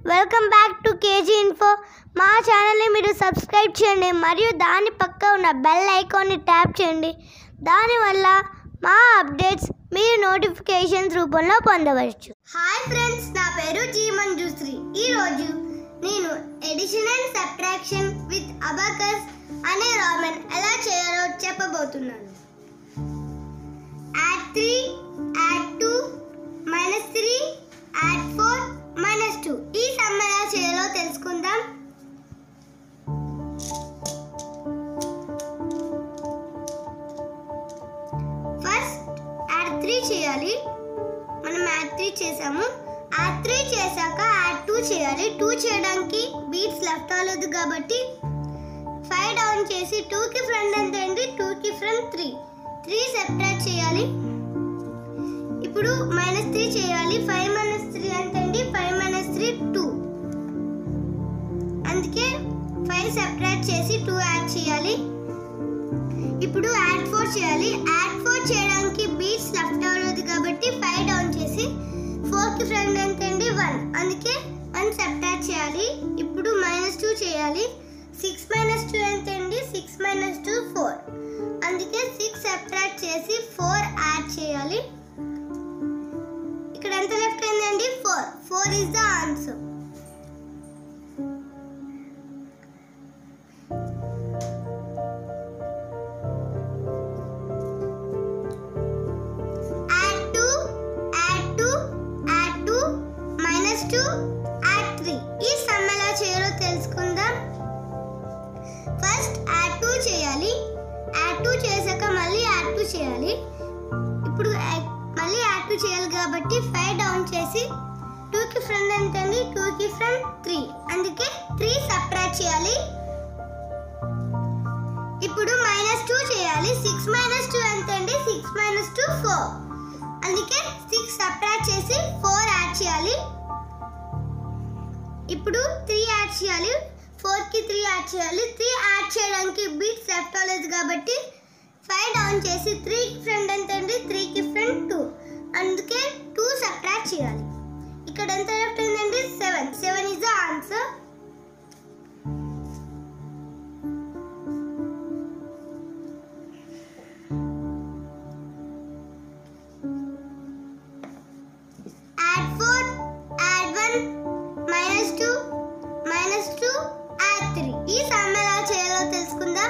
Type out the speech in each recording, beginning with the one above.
welcome back to KG info మా ఛానల్ని మీరు సబ్స్క్రైబ్ చేయండి మరియు దాని పక్క ఉన్న బెల్ ఐకాన్ని ట్యాప్ చేయండి దానివల్ల మా అప్డేట్స్ మీరు నోటిఫికేషన్స్ రూపంలో పొందవచ్చు హాయ్ ఫ్రెండ్స్ నా పేరు జీ మంజుశ్రీ ఈరోజు నేను addition and subtraction with abacus అనే రామన్ ఎలా చేయాలో చెప్పబోతున్నాను add three add two minus three add four minus two ఈ సమ్ ఎలా చేయాలో తెలుసుకుందాం ఫస్ట్ యాడ్ త్రీ చేయాలి మనం యాడ్ త్రీ చేసాము యాడ్ త్రీ చేశాక యాడ్ టూ చేయాలి టూ చేయడానికి బీట్స్ లెఫ్ట్ అవ్వలేదు కాబట్టి ఫైవ్ డౌన్ చేసి టూకి ఫ్రంట్ ఎంత అయింది టూకి ఫ్రంట్ త్రీ త్రీ సెపరేట్ చేయాలి ఇప్పుడు మైనస్ త్రీ చేయాలి ఫైవ్ మైనస్ త్రీ ఎంత అండి ఫైవ్ మైనస్ త్రీ టూ అందుకే ఫైవ్ సెపరేట్ చేసి టూ యాడ్ చేయాలి ఇప్పుడు యాడ్ ఫోర్ చేయాలి యాడ్ ఫోర్ చేయడానికి బీట్స్ లెఫ్ట్ అవ్వలేదు కాబట్టి ఫైవ్ డౌన్ చేసి ఫోర్కి ఫ్రంట్ ఎంత అండి వన్ అందుకే వన్ సెపరేట్ చేయాలి ఇప్పుడు మైనస్ టూ చేయాలి సిక్స్ మైనస్ టూ ఎంత అండి సిక్స్ మైనస్ టూ ఫోర్ అందుకే సిక్స్ సెపరేట్ చేసి ఫోర్ యాడ్ చేయాలి ఇక్కడ ఎంత లెఫ్ట్ అయిందండి four four is the answer add 2 add 2 add 2 minus 2 add 3 ఈ సమ్ ఎలా చేయాలో తెలుసుకుందాం ఫస్ట్ యాడ్ 2 చేయాలి యాడ్ 2 చేశాక మళ్ళీ యాడ్ 2 చేయాలి ఇప్పుడు యాడ్- మళ్ళీ యాడ్ 2 చేయాలి కాబట్టి 5 డౌన్ చేసి 2 కి ఫ్రంట్ ఎంత అండి 2 కి ఫ్రంట్ 3 అందుకే 3 సపరేట్ చేయాలి ఇప్పుడు మైనస్ టూ చేయాలి సిక్స్ మైనస్ టూ ఎంత అండి సిక్స్ మైనస్ టూ ఫోర్ అందుకే సిక్స్ సపరేట్ చేసి ఫోర్ యాడ్ చేయాలి ఇప్పుడు త్రీ యాడ్ చేయాలి ఫోర్ కి త్రీ యాడ్ చేయాలి త్రీ యాడ్ చేయడానికి బీట్స్ లెఫ్ట్ అవ్వలేదు కాబట్టి ఫైవ్ డౌన్ చేసి త్రీ ఫ్రంట్ ఎంత అండి త్రీకి ఫ్రంట్ టూ అందుకే టూ సపరేట్ చేయాలి ఇక్కడ ఎంత లెఫ్ట్ అయిందండి seven seven is the answer add 4 add 1 minus 2 minus 2 add 3 ఈ సమ్ ఎలా చేయాలో తెలుసుకుందాం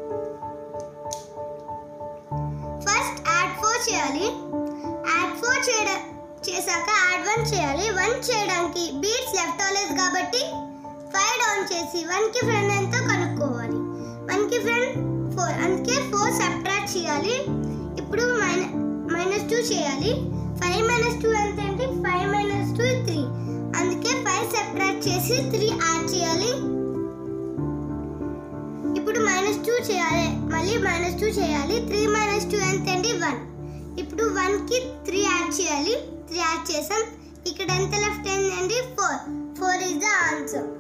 ఫస్ట్ యాడ్ 4 చేయాలి యాడ్ 4 చేయడం చేశాక యాడ్ 1 చేయాలి 1 చేయడానికి బీట్స్ లెఫ్ట్ అవ్వలేదు కాబట్టి 5 డౌన్ చేసి 1 కి ఫ్రంట్ ఎంతో కనుక్కోవాలి 1 కి ఫ్రంట్ 4 అందుకే 4 సబ్ట్రాక్ట్ చేయాలి ఇప్పుడు మైనస్ మైనస్ టూ చేయాలి ఫైవ్ మైనస్ టూ ఎంత అంటే ఫైవ్ మైనస్ టూ త్రీ అందుకే ఫైవ్ సెపరేట్ చేసి త్రీ యాడ్ చేయాలి ఇప్పుడు మైనస్ టూ చేయాలి మళ్ళీ మైనస్ టూ చేయాలి త్రీ మైనస్ టూ ఎంత అండి వన్ ఇప్పుడు వన్ కి త్రీ యాడ్ చేయాలి త్రీ యాడ్ చేసాం ఇక్కడ ఎంత లెఫ్ట్ అయిందండి four four is the answer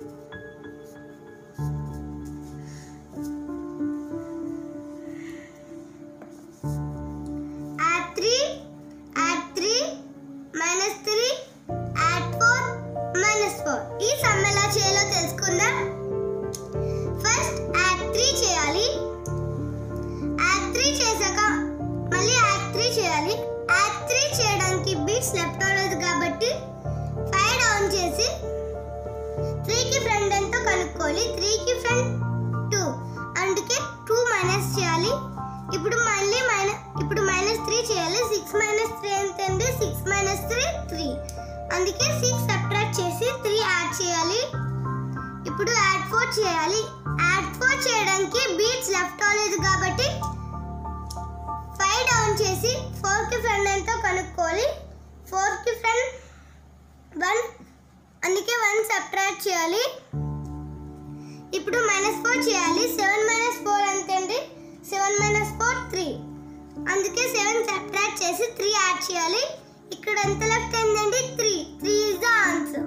add 3 add 3 minus 3 add 4 minus 4 ఈ సమ్ ఎలా చేయాలో తెలుసుకుందాం ఫస్ట్ యాడ్ 3 చేయాలి యాడ్ 3 చేశాక మళ్ళీ యాడ్ 3 చేయాలి యాడ్ 3 చేయడానికి బీట్స్ లెఫ్ట్ అవ్వలేదు కాబట్టి 5 డౌన్ చేసి 3 కి ఫ్రంట్ ఎంతో కనుక్కోవాలి 3 కి ఫ్రంట్ 2 అందుకే 2 మైనస్ చేయాలి ఇప్పుడు మళ్ళీ మైనస్ ఇప్పుడు మైనస్ త్రీ చేయాలి సిక్స్ మైనస్ త్రీ ఎంత అండి సిక్స్ మైనస్ త్రీ త్రీ అందుకే సిక్స్ సబ్ట్రాక్ట్ చేసి త్రీ యాడ్ చేయాలి ఇప్పుడు యాడ్ ఫోర్ చేయాలి యాడ్ ఫోర్ చేయడానికి బీట్స్ లెఫ్ట్ అవ్వలేదు కాబట్టి ఫైవ్ డౌన్ చేసి ఫోర్ కి ఫ్రంట్ ఎంతో కనుక్కోవాలి ఫోర్ కి ఫ్రంట్ వన్ అందుకే వన్ సబ్ట్రాక్ట్ చేయాలి ఇప్పుడు మైనస్ ఫోర్ చేయాలి సెవెన్ మైనస్ ఫోర్ ఎంత అండి సెవెన్ మైనస్ ఫోర్ త్రీ అందుకే సెవెన్ సబ్ట్రాక్ట్ చేసి త్రీ యాడ్ చేయాలి ఇక్కడ ఎంత లెఫ్ట్ అయిందండి three three is the answer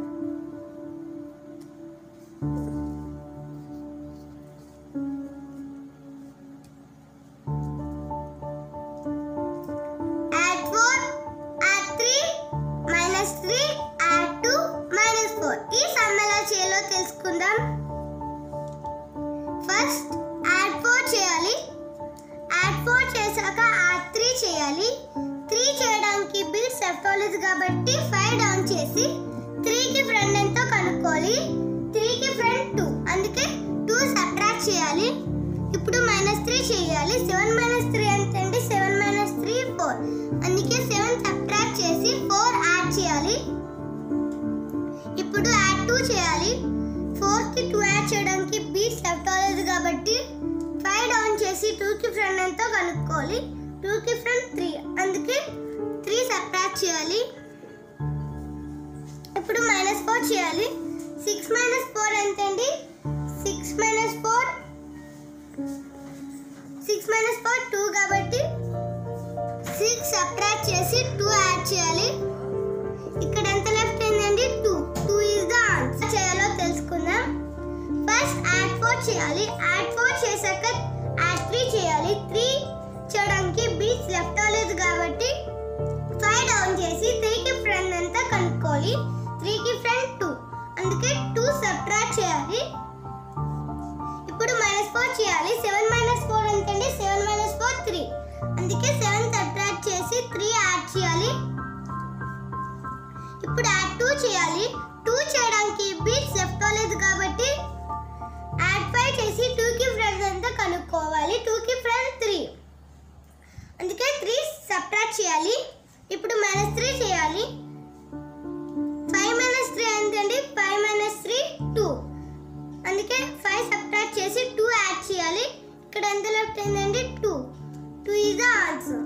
add four add three minus three add two minus four ఈ ఫస్ట్ యాడ్ ఫోర్ చేయాలి యాడ్ ఫోర్ చేశాక యాడ్ త్రీ చేయాలి త్రీ చేయడానికి బిల్ సెఫ్టాలజీ కాబట్టి ఫైవ్ డౌన్ చేసి త్రీకి ఫ్రెండ్ ఎంతో కనుక్కోవాలి త్రీకి ఫ్రెండ్ టూ అందుకే టూ సబ్ట్రాక్ట్ చేయాలి ఇప్పుడు మైనస్ త్రీ చేయాలి సెవెన్ మైనస్ త్రీ ఎంత అండి సెవెన్ మైనస్ త్రీ ఫోర్ అందుకే సెవెన్ సబ్ట్రాక్ట్ చేసి ఫోర్ యాడ్ చేయాలి ఇప్పుడు యాడ్ టూ చేయాలి ఫోర్ కి టూ యాడ్ చేయడానికి బి సెలెక్ట్ అవ్వలేదు కాబట్టి ఫైవ్ డౌన్ చేసి టూ కి ఫ్రెండ్ ఎంతో కనుక్కోవాలి టూ కి ఫ్రెండ్ త్రీ అందుకే త్రీ సబ్ట్రాక్ట్ చేయాలి ఇప్పుడు మైనస్ ఫోర్ చేయాలి సిక్స్ మైనస్ ఫోర్ ఎంత అండి six minus four six minus four two కాబట్టి సిక్స్ సబ్ట్రాక్ట్ చేసి టూ యాడ్ చేయాలి ఇక్కడ ఎంత లెఫ్ట్ అయిందండి two two is the answer చేయాలో తెలుసుకుందాం ఫస్ట్ యాడ్ ఫోర్ చేయాలి యాడ్ ఫోర్ చేశాక యాడ్ త్రీ చేయాలి త్రీ చేయడానికి బీచ్ లెఫ్ట్ అవ్వలేదు కాబట్టి ఫైవ్ డౌన్ చేసి త్రీకి ఫ్రెండ్ అంతా కనుక్కోవాలి త్రీకి ఫ్రెండ్ టూ అందుకే టూ సబ్ట్రాక్ట్ చేయాలి ఇప్పుడు మైనస్ ఫోర్ చేయాలి సెవెన్ మైనస్ ఫోర్ ఎంతండి సెవెన్ మైనస్ ఫోర్ త్రీ అందుకే సెవెన్ సబ్ట్రాక్ట్ చేసి త్రీ యాడ్ చేయాలి ఇప్పుడు యాడ్ టూ చేయాలి టూ చేయడానికి బీట్స్ లెఫ్ట్ అవ్వలేదు కాబట్టి యాడ్ ఫైవ్ చేసి టూ కి ఫ్రెండ్స్ అంతా కనుక్కోవాలి టూ కి ఫ్రెండ్ త్రీ అందుకే త్రీ సబ్ట్రాక్ట్ చేయాలి ఇప్పుడు మైనస్ త్రీ చేయాలి ఫైవ్ మైనస్ త్రీ ఎంతండి ఫైవ్ మైనస్ త్రీ టూ అందుకే ఫైవ్ సబ్ట్రాక్ట్ చేసి టూ యాడ్ చేయాలి ఇక్కడ ఎంత లెఫ్ట్ అయిందండి two two is the answer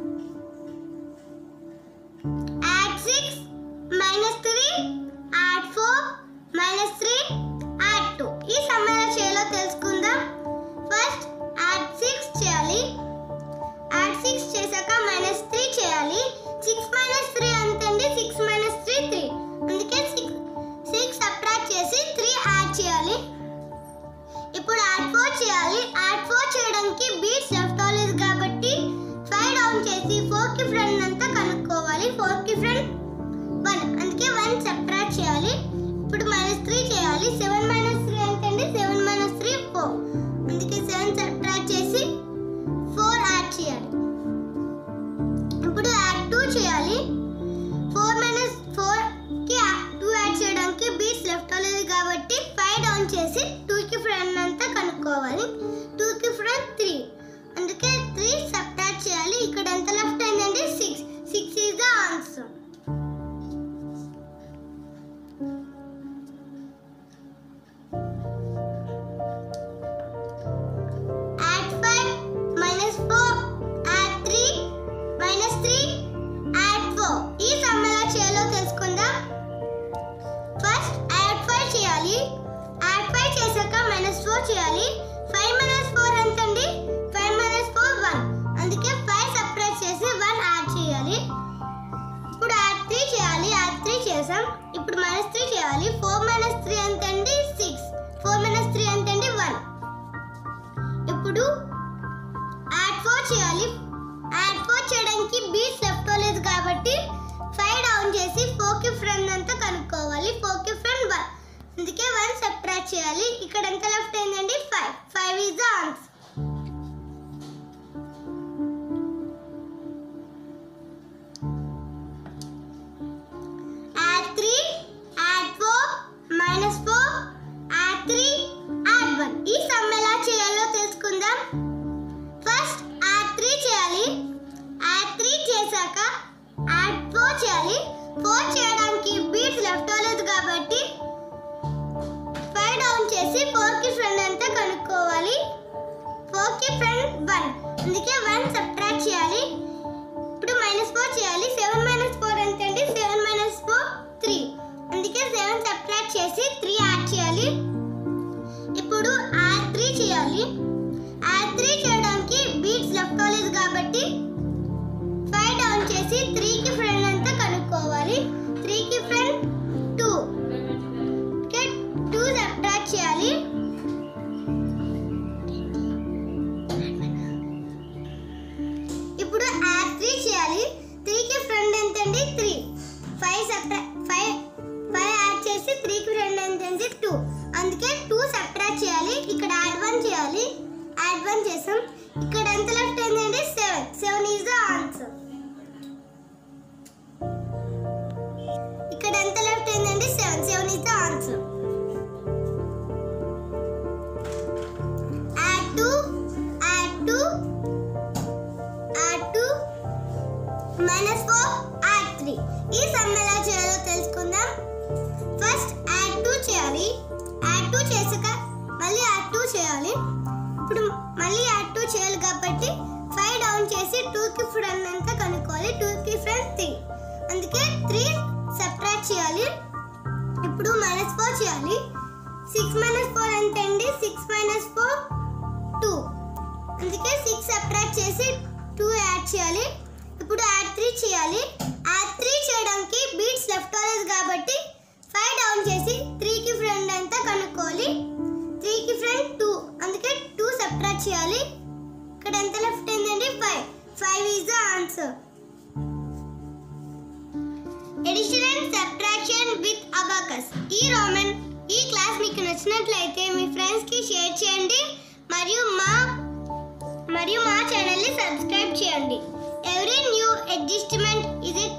add six minus three add four minus three add two ఈ సమ్ ఎలా చేయాలో తెలుసుకుందాం ఫస్ట్ యాడ్ సిక్స్ చేయాలి యాడ్ సిక్స్ చేశాక మైనస్ త్రీ చేయాలి సిక్స్ మైనస్ త్రీ అంతండి సిక్స్ మైనస్ త్రీ త్రీ అందుకే సిక్స్ సిక్స్ సబ్ట్రాక్ట్ చేసి త్రీ యాడ్ చేయాలి ఇప్పుడు యాడ్ ఫోర్ చేయాలి యాడ్ ఫోర్ చేయడానికి బీట్స్ లెఫ్ట్ అవ్వలేదు కాబట్టి ఫైవ్ డౌన్ చేసి ఫోర్ కి ఫ్రెండ్ అంతా కనుక్కోవాలి ఫోర్ కి ఫ్రెండ్ వన్ అందుకే వన్ సబ్ట్రాక్ట్ చేయాలి ఇప్పుడు మైనస్ త్రీ చేయాలి సెవెన్ మైనస్ త్రీ ఎంతండి సెవెన్ మైనస్ త్రీ ఫోర్ అందుకే సెవెన్ సబ్ట్రాక్ట్ చేసి ఫోర్ యాడ్ చేయాలి ఇప్పుడు యాడ్ టూ చేయాలి ఫోర్ మైనస్ ఫోర్ కి టూ యాడ్ చేయడానికి బీట్స్ లెఫ్ట్ అవ్వలేదు కాబట్టి ఫైవ్ డౌన్ చేసి టూ కి ఫ్రెండ్ అంతా కనుక్కోవాలి టూ కి ఫ్రెండ్ త్రీ అందుకే త్రీ సబ్ట్రాక్ట్ చేయాలి ఇక్కడ ఎంత లెఫ్ట్ అయిందండి six six is the answer add 5 minus 4 add 3 minus 3 add 4 ఈ సమ్ ఎలా చేయాలో తెలుసుకుందాం ఫస్ట్ యాడ్ 5 చేయాలి యాడ్ 5 చేశాక మైనస్ 4 చేయాలి 5 మైనస్ 4 ఎంత అండి 5 మైనస్ 4 1 అందుకే 5 సపరేట్ చేసి 1 యాడ్ చేయాలి ఇప్పుడు యాడ్ 3 చేయాలి యాడ్ 3 చేసాం ఇప్పుడు మైనస్ 3 చేయాలి 4 మైనస్ 3 ఎంత అండి 6 4 మైనస్ 3 ఎంత అండి 1 ఇప్పుడు యాడ్ ఫోర్ చేయాలి యాడ్ ఫోర్ చేయడానికి బీట్స్ లెఫ్ట్ అవ్వలేదు కాబట్టి ఫైవ్ డౌన్ చేసి ఫోర్ కి ఫ్రెండ్ అంతా కనుక్కోవాలి ఫోర్ కి ఫ్రెండ్ వన్ అందుకే వన్ సబ్ట్రాక్ట్ చేయాలి ఇక్కడ ఎంత లెఫ్ట్ అయిందండి five five is the answer add three add four minus four add three add one ఈ సమ్ ఎలా చేయాలో తెలుసుకుందాం ఫస్ట్ యాడ్ త్రీ చేయాలి యాడ్ త్రీ చేశాక యాడ్ ఫోర్ చేయాలి ఫోర్ చేయడానికి బీట్స్ లెఫ్ట్ అవ్వలేదు కాబట్టి ఫైవ్ డౌన్ చేసి ఫోర్ కి ఫ్రెండ్ అంతా కనుక్కోవాలి ఫోర్ కి ఫ్రెండ్ వన్ అందుకే వన్ సబ్ట్రాక్ట్ చేయాలి ఇప్పుడు మైనస్ ఫోర్ చేయాలి సెవెన్ మైనస్ ఫోర్ ఎంత అండి సెవెన్ మైనస్ ఫోర్ త్రీ అందుకే సెవెన్ సబ్ట్రాక్ట్ చేసి త్రీ యాడ్ చేయాలి ఇప్పుడు యాడ్ త్రీ చేయాలి యాడ్ త్రీ చేయడానికి బీట్స్ లెఫ్ట్ అవ్వలేదు కాబట్టి ఫైవ్ డౌన్ చేసి త్రీకి ఫ్రెండ్ అంతా కనుక్కోవాలి త్రీకి ఫ్రెండ్ టూ టూ సబ్ట్రాక్ట్ చేయాలి ఇప్పుడు యాడ్ వన్ చేసాం ఇక్కడ ఎంత లెఫ్ట్ అయిందండి seven seven is the answer ఇక్కడ ఎంత లెఫ్ట్ అయిందండి seven seven is the answer add two add two add two minus four add three ఈ సమ్ ఎలా చేయాలో తెలుసుకుందాం ఫస్ట్ యాడ్ టూ చేయాలి యాడ్ టూ చేసాక మళ్ళీ యాడ్ టూ చేయాలి ఇప్పుడు మళ్ళీ యాడ్ టూ చేయాలి కాబట్టి ఫైవ్ డౌన్ చేసి టూకి ఫ్రెండ్ అంతా కనుక్కోవాలి టూకి ఫ్రెండ్ త్రీ అందుకే త్రీ సబ్ట్రాక్ట్ చేయాలి ఇప్పుడు మైనస్ ఫోర్ చేయాలి సిక్స్ మైనస్ ఫోర్ ఎంత అండి సిక్స్ మైనస్ ఫోర్ టూ అందుకే సిక్స్ సబ్ట్రాక్ట్ చేసి టూ యాడ్ చేయాలి ఇప్పుడు యాడ్ త్రీ చేయాలి యాడ్ త్రీ చేయడానికి బీట్స్ లెఫ్ట్ ఓవర్స్ కాబట్టి ఫైవ్ డౌన్ చేసి త్రీకి ఫ్రెండ్ అంతా కనుక్కోవాలి త్రీకి ఫ్రెండ్ టూ అందుకే టూ సబ్ట్రాక్ట్ చేయాలి ఇక్కడ ఎంత లెఫ్ట్ అయిందండి five five is the answer addition and subtraction with abacus ఈ రోమన్ ఈ క్లాస్ మీకు నచ్చినట్లయితే మీ ఫ్రెండ్స్ కి షేర్ చేయండి మరియు మా మరియు మా ఛానల్ ని సబ్స్క్రైబ్ చేయండి every new adjustment is a